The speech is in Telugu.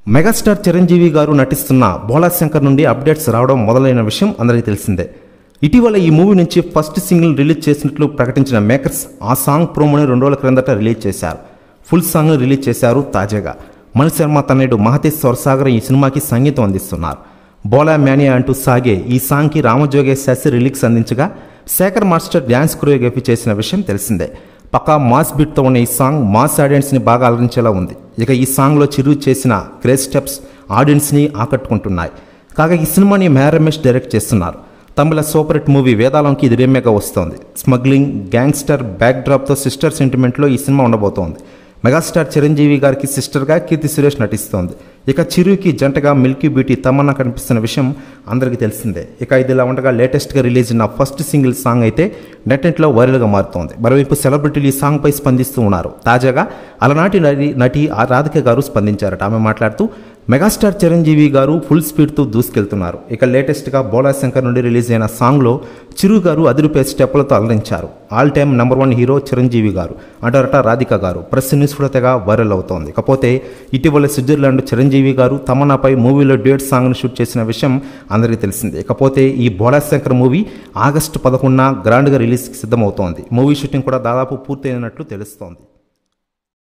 మెగాస్టార్ చిరంజీవి గారు నటిస్తున్న బోలాశంకర్ నుండి అప్డేట్స్ రావడం మొదలైన విషయం అందరికీ తెలిసిందే ఇటీవల ఈ మూవీ నుంచి ఫస్ట్ సింగిల్ రిలీజ్ చేసినట్లు ప్రకటించిన మేకర్స్ ఆ సాంగ్ ప్రోమోని రెండు రోజుల క్రిందట రిలీజ్ చేశారు ఫుల్ సాంగ్ రిలీజ్ చేశారు తాజాగా మణి శర్మ తనయుడు మహతేష్ స్వరసాగర్ ఈ సినిమాకి సంగీతం అందిస్తున్నారు బోలా మ్యానియా అంటూ సాగే ఈ సాంగ్కి రామజోగే శాస్త్రి రిలీక్స్ అందించగా శేఖర్ మాస్టర్ డ్యాన్స్ కొరియోగ్రఫీ చేసిన విషయం తెలిసిందే పక్కా మాస్ బీట్తో ఉన్న ఈ సాంగ్ మాస్ ఆడియన్స్ని బాగా అలరించేలా ఉంది ఇక ఈ సాంగ్లో చిరు చేసిన క్రేజ్ స్టెప్స్ ఆడియన్స్ని ఆకట్టుకుంటున్నాయి కాగా ఈ సినిమాని మేర రమేష్ డైరెక్ట్ చేస్తున్నారు తమిళ సూపర్ హిట్ మూవీ వేదాలంకి ఇది రీమేక్గా వస్తోంది స్మగ్లింగ్ గ్యాంగ్స్టర్ బ్యాక్ డ్రాప్తో సిస్టర్ సెంటిమెంట్లో ఈ సినిమా ఉండబోతోంది మెగాస్టార్ చిరంజీవి గారికి సిస్టర్గా కీర్తి సురేష్ నటిస్తోంది ఇక చిరుకి జంటగా మిల్కీ బ్యూటీ తమన్నా కనిపిస్తున్న విషయం అందరికీ తెలిసిందే ఇక ఇదిలా ఉండగా లేటెస్ట్గా రిలీజ్ అయిన ఫస్ట్ సింగిల్ సాంగ్ అయితే నెట్టింట్లో వైరల్గా మారుతోంది మరోవైపు సెలబ్రిటీలు ఈ సాంగ్పై స్పందిస్తూ ఉన్నారు తాజాగా అలనాటి నటి నటి ఆ రాధిక గారు స్పందించారట ఆమె మాట్లాడుతూ మెగాస్టార్ చిరంజీవి గారు ఫుల్ స్పీడ్తో దూసుకెళ్తున్నారు ఇక లేటెస్ట్గా బోలా శంకర్ నుండి రిలీజ్ అయిన సాంగ్లో చిరు గారు అదిరిపే స్టెప్పులతో అలరించారు all time number one hero Chiranjeevi గారు అంటారట రాధిక గారు ప్రెస్ న్యూస్ కూడా తెగ వైరల్ అవుతోంది ఇకపోతే ఇటీవల స్విట్జర్లాండ్ చిరంజీవి గారు తమన్నాపై మూవీలో డ్యూయట్ సాంగ్ను షూట్ చేసిన విషయం అందరికీ తెలిసిందే ఇకపోతే ఈ బోలా శంకర్ మూవీ ఆగస్టు పదకొండున గ్రాండ్గా రిలీజ్కి సిద్ధమవుతోంది మూవీ షూటింగ్ కూడా దాదాపు పూర్తయినట్లు తెలుస్తోంది